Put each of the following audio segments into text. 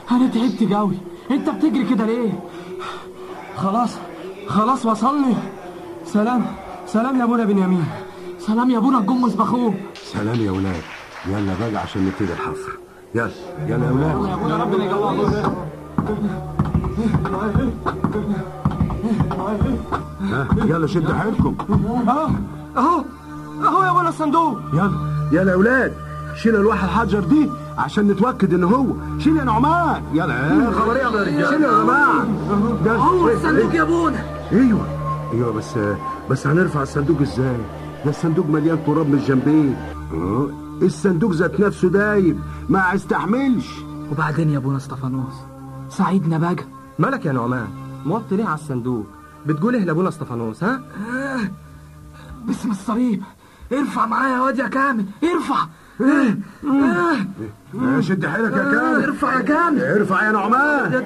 انا تعبت قوي انت بتجري كده ليه خلاص خلاص وصلني سلام سلام يا ابونا بنيامين سلام يا ابونا الجمص باخوه سلام يا ولاد يلا بقى عشان نبتدي الحفر يلا يلا يا ولاد يا ابونا ربنا يجوعك ها يلا شدوا حيلكم اهو اهو اهو يا ابونا الصندوق يلا يلا يا ولاد شيل الواح الحجر دي عشان نتوكد ان هو شيل يا نعمان يلا يا خبر يا رجاله شيل يا جماعه ده هو الصندوق يا ابونا ايوه ايوه بس بس هنرفع الصندوق ازاي ده الصندوق مليان تراب من الجنبين اه الصندوق ذات نفسه دايب ما يستحملش وبعدين يا ابونا استفانوس ساعدنا بقى مالك يا نعمان موطي ليه على الصندوق بتقول ايه لابونا استفانوس ها باسم الصليب ارفع معايا يا واد يا كامل ارفع آه، آه، آه، شد حيلك يا كامل ارفع يا كامل ارفع يا نعمان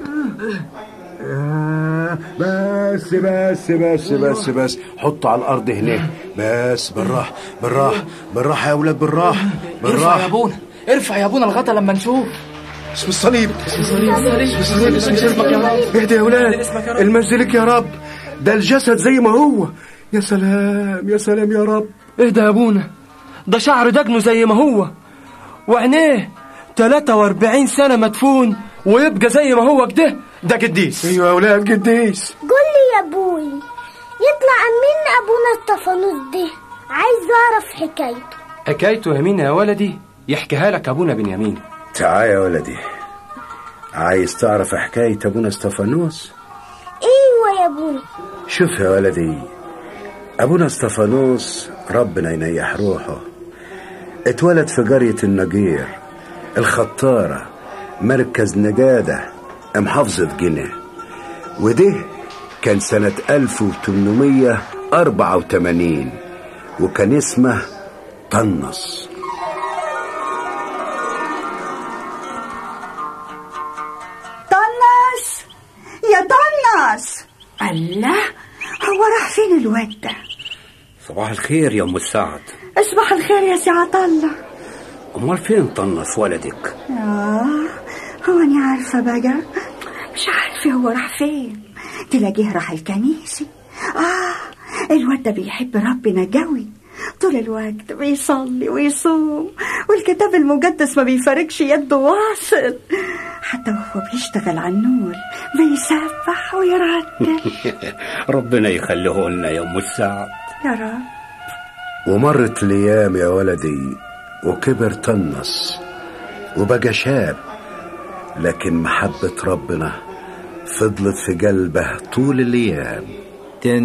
آه، بس بس بس بس بس حطه على الارض هناك بس بالراحه بالراحه بالراحه يا ولاد بالراحه ارفع يا بالراحه ابونا ارفع يا ابونا الغطا لما نشوف اسم الصليب اسمك يا رب اهدى يا ولاد المجد لك يا رب ده الجسد زي ما هو يا سلام يا سلام يا رب اهدى يا ابونا ده شعر دجنه زي ما هو وعينيه 43 سنة مدفون ويبقى زي ما هو كده ده قديس ايوه يا ولاد قديس قول لي يا ابوي يطلع مين ابونا استفانوس ده عايز اعرف حكايته حكايته يا مين يا ولدي يحكيها لك ابونا بنيامين تعال يا ولدي عايز تعرف حكاية أبونا استفانوس؟ ايوه يا ابونا شوف يا ولدي أبونا استفانوس ربنا ينيح روحه اتولد في قرية النجير الخطارة مركز نجادة محافظة جنة وده كان سنة 1884 وكان اسمه طنس طناس يا طناس الله هو راح فين الواد ده صباح الخير يا ام السعد اصبح الخير يا سي عطله امال فين طنس ولدك اه هو اني عارفه بقى مش عارفه هو راح فين تلاقيه راح الكنيسه اه الواد ده بيحب ربنا قوي طول الوقت بيصلي ويصوم والكتاب المقدس ما بيفارقش يده واصل حتى وهو بيشتغل على النور بيسبح ويرتل ربنا يخليه لنا يا ام السعد يا رب ومرت الأيام يا ولدي وكبر طنس وبقى شاب لكن محبة ربنا فضلت في قلبه طول الأيام